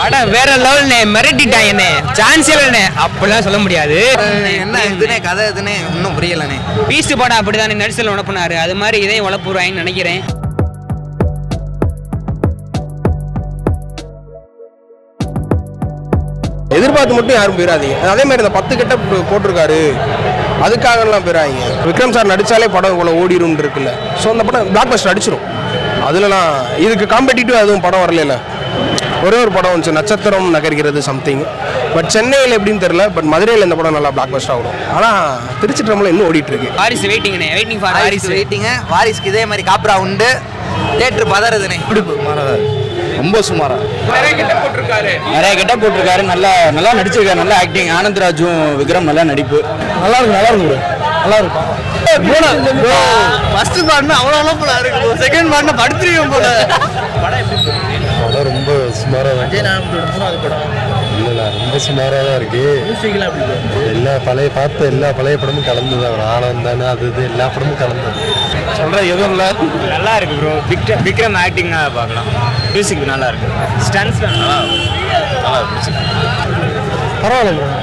படம் வேற லெவல்னே மிரட்டிட்டாங்கண்ணே சான்ஸ் இல்லைண்ணே அப்படிலாம் சொல்ல முடியாது என்ன இதுனே கதை இதுனே இன்னும் புரியலண்ணே பீஸ்ட் படம் அப்படிதானே நடிசல் உழப்புனாரு அது மாதிரி இதையும் உழப்புறாங்கன்னு நினைக்கிறேன் எதிர்பார்த்து மட்டும் யாரும் போயிடாதீங்க அதே மாதிரி இந்த பத்து கெட்ட போட்டிருக்காரு அதுக்காகலாம் போயிடாதீங்க விக்ரம் சார் நடிச்சாலே படம் இவ்வளோ ஓடிடும் இருக்குல்ல ஸோ அந்த படம் பிளாக் பஸ்டர் அடிச்சிடும் அதுலலாம் இதுக்கு காம்படிட்டிவ் எதுவும் படம் வரல ஒரே ஒரு படம் வந்துச்சு நட்சத்திரம் நகர்கிறது சம்திங் பட் சென்னையில் எப்படின்னு தெரியல பட் மதுரையில் இந்த படம் நல்லா பிளாக் பஸ்டர் ஆகும் ஆனால் திருச்சி ட்ரம்ல இன்னும் ஓடிட்டு இருக்கு வாரிசு வெயிட்டிங்கண்ணே வெயிட்டிங் ஃபார் வாரிசு வாரிசு வெயிட்டிங்க வாரிசுக்கு இதே மாதிரி காப்ரா உண்டு தேட்டர் பதறதுனே ரொம்ப சுமாரா நிறைய கிட்ட போட்டிருக்காரு நிறைய கெட்ட போட்டிருக்காரு நல்லா நல்லா நடிச்சிருக்காரு நல்லா ஆக்டிங் ஆனந்த் ராஜும் விக்ரம் நல்லா நடிப்பு நல்லா இருக்கு நல்லா இருக்கு நல்லா இருக்கும் ஃபர்ஸ்ட் பாடினா அவ்வளோ அளவுல இருக்கு செகண்ட் பாடினா படுத்துருவோம் போல படம் ரொம்ப சுமாராக தான் இல்லைல்ல ரொம்ப சுமாராக தான் இருக்கு எல்லா பழைய பார்த்த எல்லா பழைய படமும் கலந்து தான் வரும் ஆனந்த் தானே அது இது எல்லா படமும் கலந்து சொல்கிற எதுவும் இல்லை நல்லா இருக்கு ப்ரோ விக்ரம் விக்ரம் ஆக்டிங்காக பார்க்கலாம் மியூசிக் நல்லா இருக்கு ஸ்டன்ஸ் நல்லா நல்லா பரவாயில்ல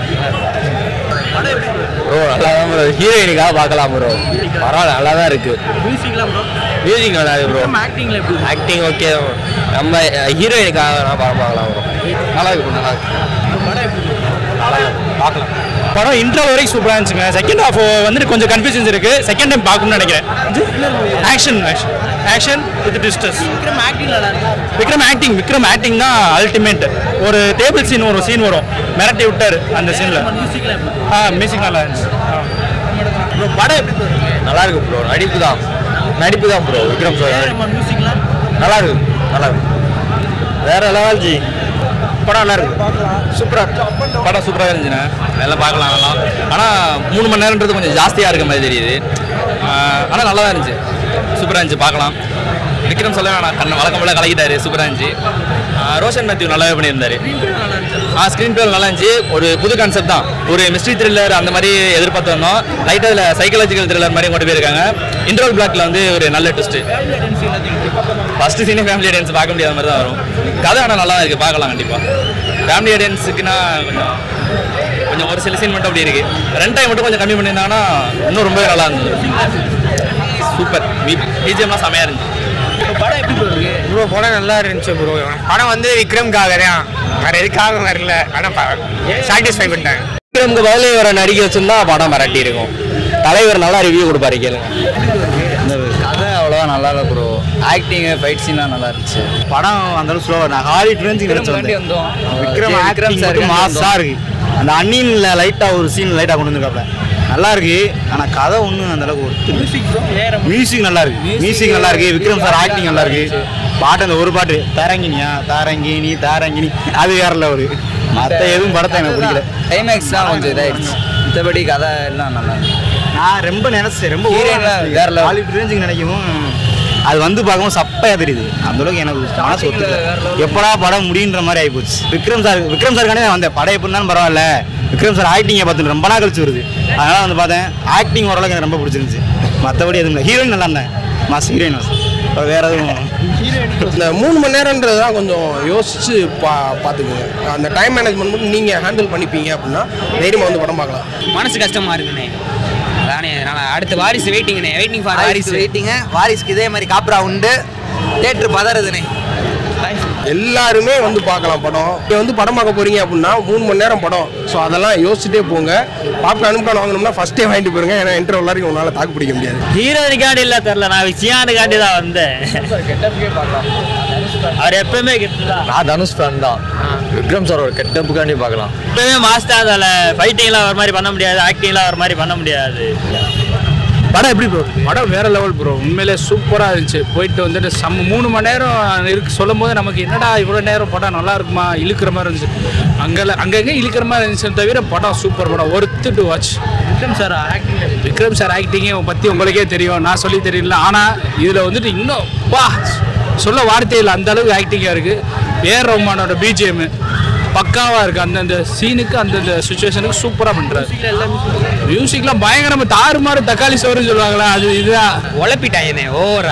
ப்ரோ நல்லா தான் ப்ரோ ஹீரோயினுக்காக பார்க்கலாம் ப்ரோ பரவாயில்ல நல்லா தான் இருக்கு மியூசிக் நல்லா இருக்கு ப்ரோ ஆக்டிங் ஓகே நம்ம ஹீரோயினுக்காக வேணா படம் பார்க்கலாம் ப்ரோ நல்லா இருக்கு bro, நல்லா இருக்கு பார்க்கலாம் படம் இன்ட்ரோ வரைக்கும் சூப்பராக இருந்துச்சுங்க செகண்ட் ஹாஃப் வந்துட்டு கொஞ்சம் கன்ஃபியூஷன்ஸ் இருக்கு செகண்ட் டைம் பார்க்கணும்னு நினைக்கிறேன் ஆக்ஷன் ஆக்ஷன் வித் டிஸ்டர்ஸ் விக்ரம் ஆக்டிங் விக்ரம் ஆக்டிங் தான் அல்டிமேட் ஒரு டேபிள் சீன் ஒரு சீன் வரும் மிரட்டி விட்டாரு அந்த சீனில் ஆ மியூசிக் நல்லா இருந்துச்சு ப்ரோ படம் எப்படி நல்லா இருக்கு ப்ரோ நடிப்பு தான் நடிப்பு தான் ப்ரோ விக்ரம் சார் நல்லா இருக்கு நல்லா இருக்கு வேற லெவல் ஜி படம் நல்லா இருக்கு சூப்பராக படம் சூப்பராக இருந்துச்சுண்ணே நல்லா பார்க்கலாம் நல்லா ஆனால் மூணு மணி நேரம்ன்றது கொஞ்சம் ஜாஸ்தியாக இருக்க மாதிரி தெரியுது ஆனால் நல்லா தான் இருந்துச்சு சூப்பராக இருந்துச்சு பார்க்கலாம் விக்ரம் சொல்ல வேணாம் கண்ணை வழக்கம் போல கலக்கிட்டாரு சூப்பராக இருந்துச்சு ஆஹ் ரோஷன் மேத்யூ நல்லாவே பண்ணியிருந்தாரு ஆ ஸ்க்ரீன் பிளே நல்லா இருந்துச்சு ஒரு புது கான்செப்ட் தான் ஒரு மிஸ்ட்ரி த்ரில்லர் அந்த மாதிரி எதிர்பார்த்து வந்தோம் லைட்டாக இதில் சைக்காலஜிக்கல் த்ரில்லர் மாதிரி கொண்டு போயிருக்காங்க இன்ட்ரோல் பிளாக்ல வந்து ஒரு நல்ல ட்விஸ்ட் ஃபர்ஸ்ட் சீனே ஃபேமிலி ஆடியன்ஸ் பார்க்க முடியாத மாதிரி தான் வரும் கதை ஆனால் நல்லா இருக்கு பார்க்கலாம் கண்டிப்பாக ஃபேமிலி ஆடியன்ஸுக்குன்னா கொஞ்சம் கொஞ்சம் ஒரு சில சீன் மட்டும் அப்படி இருக்கு ரெண்டு டைம் மட்டும் கொஞ்சம் கம்மி பண்ணியிருந்தாங்கன்னா இன்னும் ரொம்பவே நல்லா இருந்தது சூப்பர் பிஜிஎம்லாம் செமையாக இருந்துச்சு ப்ரோ படம் நல்லா இருந்துச்சு ப்ரோ படம் வந்து விக்ரம்காக தான் வேற எதுக்காக வரல ஆனால் சாட்டிஸ்ஃபை பண்ணிட்டாங்க விக்ரமுக்கு பதிலே வர நடிக்க வச்சிருந்தா படம் மிரட்டி இருக்கும் தலைவர் நல்லா ரிவ்யூ கொடுப்பாரு கேளுங்க இந்த கதை அவ்வளோவா நல்லா இல்லை ப்ரோ ஆக்டிங் ஃபைட் சீன்லாம் நல்லா இருந்துச்சு படம் அந்த அளவுக்கு ஸ்லோவாக நான் ஹாலிவுட் ரேஞ்சுக்கு நினச்சி வந்தோம் விக்ரம் விக்ரம் சார் மாசா இருக்கு அந்த அன்னியன்ல லைட்டாக ஒரு சீன் லைட்டாக கொண்டு வந்துருக்காப்ல நல்லா இருக்கு ஆனால் கதை ஒன்றும் அந்த அளவுக்கு ஒரு மியூசிக் நல்லா இருக்கு மியூசிக் நல்லா இருக்கு விக்ரம் சார் ஆக்டிங் நல்லா இருக்கு பாட்டு அந்த ஒரு பாட்டு தாரங்கினியா தாரங்கினி தாரங்கினி அது வேற லெவலு மற்ற எதுவும் படத்தை எனக்கு பிடிக்கல கிளைமேக்ஸ் தான் கொஞ்சம் இதாயிடுச்சு மற்றபடி கதை எல்லாம் நல்லா இருக்கு நான் ரொம்ப நினைச்சேன் ரொம்ப Heroine லாம் வேற level. ஹாலிவுட் ரேஞ்சுக்கு நினைக்கவும் அது வந்து பார்க்கவும் சப்பையா தெரியுது அந்த அளவுக்கு எனக்கு மனசு ஒத்துக்கல எப்படா படம் முடியுன்ற மாதிரி ஆயிப்போச்சு விக்ரம் சார் விக்ரம் சாருக்கானே நான் வந்தேன் படம் எப்படி இருந்தாலும் பரவாயில்ல விக்ரம் சார் ஆக்டிங்கை பார்த்து ரொம்ப நாள் கழிச்சு வருது அதனால வந்து பார்த்தேன் ஆக்டிங் ஓரளவுக்கு எனக்கு ரொம்ப பிடிச்சிருந்துச்சு மற்றபடி எதுவும் இல்லை ஹீரோயின் நல்லா இருந்தேன் மாஸ் ஹீரோயின் அப்புறம் வேற எதுவும் இந்த மூணு மணி நேரம்ன்றது தான் கொஞ்சம் யோசிச்சு பா பார்த்துக்குங்க அந்த டைம் மேனேஜ்மெண்ட் மட்டும் நீங்கள் ஹேண்டில் பண்ணிப்பீங்க அப்படின்னா தைரியமாக வந்து படம் பார்க்கலாம் மனசு கஷ்டமா இருக்குண்ணே அதானே அதனால அடுத்து வாரிசு வெயிட்டிங்கண்ணே வெயிட்டிங் ஃபார் வாரிசு வாரிசு வெயிட்டிங்க வாரிசுக்கு இதே மாதிரி காப்ரா உண்டு தேட்டர் பதறதுனே எல்லாருமே வந்து பார்க்கலாம் படம் நீங்கள் வந்து படம் பார்க்க போறீங்க அப்படின்னா மூணு மணி நேரம் படம் ஸோ அதெல்லாம் யோசிச்சுட்டே போங்க பாப்கார்ன் அனுப்பான் வாங்கணும்னா ஃபஸ்ட்டே வாங்கிட்டு போயிருங்க ஏன்னா இன்டர்வல் வரைக்கும் உங்களால் தாக்கு பிடிக்க முடியாது ஹீரோனுக்காண்டி இல்லை தெரில நான் விஜயானுக்காண்டி தான் வந்தேன் அவர் எப்பவுமே கெட்டுதான் நான் தனுஷ் ஃபேன் தான் விக்ரம் சாரோட கெட்டப்புக்காண்டி பார்க்கலாம் எப்பவுமே மாஸ்டர் அதில் ஃபைட்டிங்லாம் ஒரு மாதிரி பண்ண முடியாது ஆக்டிங்லாம் ஒரு மாதிரி பண்ண முடியாது படம் எப்படி ப்ரோ படம் வேற லெவல் ப்ரோ உண்மையிலே சூப்பராக இருந்துச்சு போயிட்டு வந்துட்டு சம் மூணு மணி நேரம் இருக்கு சொல்லும் போது நமக்கு என்னடா இவ்வளோ நேரம் படம் நல்லா இருக்குமா இழுக்கிற மாதிரி இருந்துச்சு அங்கே அங்கங்கே இழுக்கிற மாதிரி இருந்துச்சு தவிர படம் சூப்பர் படம் worth to watch Vikram sir acting Vikram sir ஆக்டிங்கை பற்றி உங்களுக்கே தெரியும் நான் சொல்லி தெரியல ஆனால் இதில் வந்துட்டு இன்னும் வா சொல்ல வார்த்தை இல்லை அந்த அளவுக்கு ஆக்டிங்காக இருக்குது ஏர் ரஹ்மானோட பிஜிஎம் பக்காவாக இருக்குது அந்தந்த சீனுக்கு அந்தந்த சுச்சுவேஷனுக்கு சூப்பராக பண்ணுறாரு மியூசிக்லாம் பயங்கரமாக தாறுமாறு தக்காளி சோறுன்னு சொல்லுவாங்களா அது இதுதான் உழப்பிட்டாங்கண்ணே ஓவரா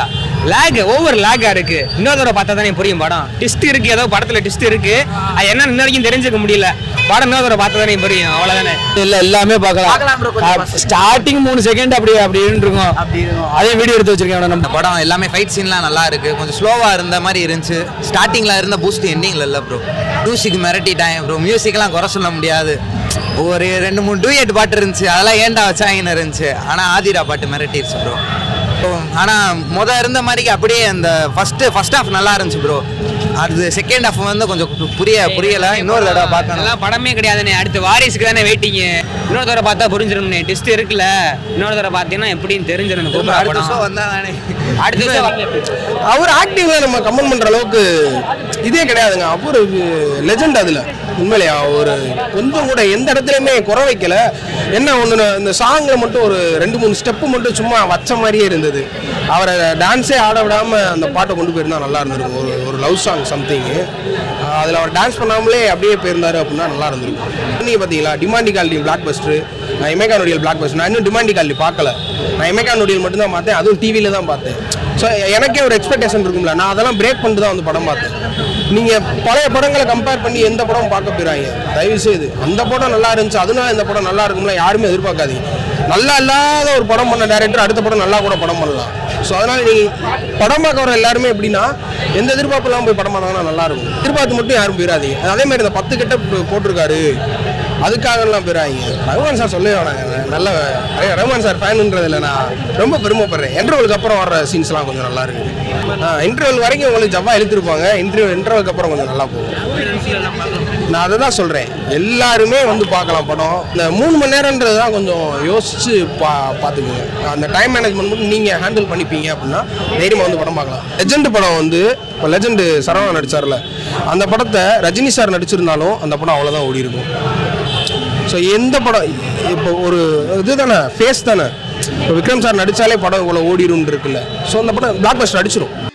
லேக் ஓவர் லேக்கா இருக்கு இன்னொரு தடவை பார்த்தா தானே புரியும் படம் டிஸ்ட் இருக்கு ஏதோ படத்துல டிஸ்ட் இருக்கு அது என்ன இன்ன வரைக்கும் தெரிஞ்சுக்க முடியல படம் இன்னொரு தடவை பார்த்தா தானே புரியும் அவ்வளவுதானே இல்ல எல்லாமே பார்க்கலாம் ஸ்டார்டிங் மூணு செகண்ட் அப்படி அப்படின்னு இருக்கும் அதே வீடியோ எடுத்து வச்சிருக்கேன் நம்ம இந்த படம் எல்லாமே ஃபைட் சீன்லாம் நல்லா இருக்கு கொஞ்சம் ஸ்லோவா இருந்த மாதிரி இருந்துச்சு ஸ்டார்டிங்ல இருந்த பூஸ்ட் எண்டிங்ல இல்ல ப்ரோ மியூசிக் மிரட்டிட்டாங்க ப்ரோ மியூசிக்லாம் குறை சொல்ல முடியாது ஒரு ரெண்டு மூணு டூயட் பாட்டு இருந்துச்சு அதெல்லாம் ஏன்டா வச்சாங்கன்னு இருந்துச்சு ஆனா ஆதிரா பாட்டு மிரட்டிருச்சு ப்ரோ ஆனா முத இருந்த மாதிரிக்கு அப்படியே அந்த ஃபர்ஸ்ட் ஃபர்ஸ்ட் ஹாஃப் நல்லா இருந்துச்சு ப்ரோ அது செகண்ட் ஹாஃப் வந்து கொஞ்சம் புரிய புரியல இன்னொரு தடவை பார்க்கணும் அதெல்லாம் படமே கிடையாதுண்ணே அடுத்து வாரிசுக்கு தானே வெயிட்டிங் இன்னொரு தடவை பார்த்தா புரிஞ்சிரும்ண்ணே டிஸ்ட் இருக்குல்ல இன்னொரு தடவை பார்த்தீங்கன்னா எப்படின்னு தெரிஞ்சிடும் இந்த கூப்பிட அடுத்த படம் ஷோ வந்தா தானே அடுத்த show வரல. அவர் ஆக்டிங்ல நம்ம கமெண்ட் பண்ற அளவுக்கு இதே கிடையாதுங்க அவர் லெஜெண்ட் அதுல உண்மையிலேயே ஒரு கொஞ்சம் கூட எந்த இடத்துலையுமே குறை வைக்கல என்ன ஒன்று இந்த சாங்ல மட்டும் ஒரு ரெண்டு மூணு ஸ்டெப்பு மட்டும் சும்மா வச்ச மாதிரியே இருந்தது அவரை டான்ஸே ஆட விடாம அந்த பாட்டை கொண்டு போயிருந்தா நல்லா இருந்திருக்கும் ஒரு ஒரு லவ் சாங் சம்திங்கு அதில் அவர் டான்ஸ் பண்ணாமலே அப்படியே போயிருந்தாரு அப்படின்னா நல்லா இருந்திருக்கும் நீங்கள் பார்த்தீங்களா டிமாண்டி காலனி பிளாக் பஸ்டர் நான் இமேகா நொடியல் பிளாக் பஸ்டர் நான் இன்னும் டிமாண்டி காலனி பார்க்கல நான் இமேகா நொடியல் மட்டும்தான் பார்த்தேன் அதுவும் டிவியில் தான் பார்த்தேன் ஸோ எனக்கே ஒரு எக்ஸ்பெக்டேஷன் இருக்கும்ல நான் அதெல்லாம் பிரேக் பண்ணிட்டு தான் வந்து படம் பார்த்தேன் நீங்கள் பழைய படங்களை கம்பேர் பண்ணி எந்த படமும் பார்க்க போயிறாங்க தயவு செய்து அந்த படம் நல்லா இருந்துச்சு அதனால இந்த படம் நல்லா இருக்கும்ல யாருமே எதிர்பார்க்காதீங்க நல்லா இல்லாத ஒரு படம் பண்ண டேரக்டர் அடுத்த படம் நல்லா கூட படம் பண்ணலாம் ஸோ அதனால நீங்கள் படம் பார்க்க வர எல்லாருமே எப்படின்னா எந்த எதிர்பார்ப்பு இல்லாமல் போய் படம் பார்த்தாங்கன்னா நல்லா இருக்கும் எதிர்பார்த்து மட்டும் யாரும் போயிடாதீங்க அதே மாதிரி இந்த பத்து கிட்ட போட்டிருக்காரு அதுக்காகலாம் போயிடாதீங்க ரகுமான் சார் சொல்லவே வேணாங்க நல்ல ஐயா, ரகுமான் சார் ஃபேனுன்றதுல நான் ரொம்ப பெருமைப்படுறேன் இன்டர்வலுக்கு அப்புறம் வர சீன்ஸ்லாம் கொஞ்சம் நல்லா இருக்கு இன்டர்வல் வரைக்கும் உங்களுக்கு ஜவ்வா இழுத்துருப்பாங்க இன்டர்வியூ இன்டர்வலுக்கு அப்புறம் கொஞ்சம் நல்லா போகும் நான் அதை தான் சொல்கிறேன் எல்லாருமே வந்து பார்க்கலாம் படம் இந்த மூணு மணி நேரன்றது தான் கொஞ்சம் யோசிச்சு பா பார்த்துக்குங்க அந்த டைம் மேனேஜ்மெண்ட் மட்டும் நீங்கள் ஹேண்டில் பண்ணிப்பீங்க அப்படின்னா தைரியமாக வந்து படம் பார்க்கலாம் லெஜெண்ட் படம் வந்து இப்போ லெஜெண்டு சரவணா நடிச்சார்ல அந்த படத்தை ரஜினி சார் நடிச்சிருந்தாலும் அந்த படம் அவ்வளோதான் ஓடி இருக்கும் ஸோ எந்த படம் இப்போ ஒரு இது தானே ஃபேஸ் தானே இப்போ விக்ரம் சார் நடித்தாலே படம் இவ்வளோ ஓடிடும் இருக்குல்ல ஸோ அந்த படம் பிளாக் பஸ்டர் அடிச்சிடும்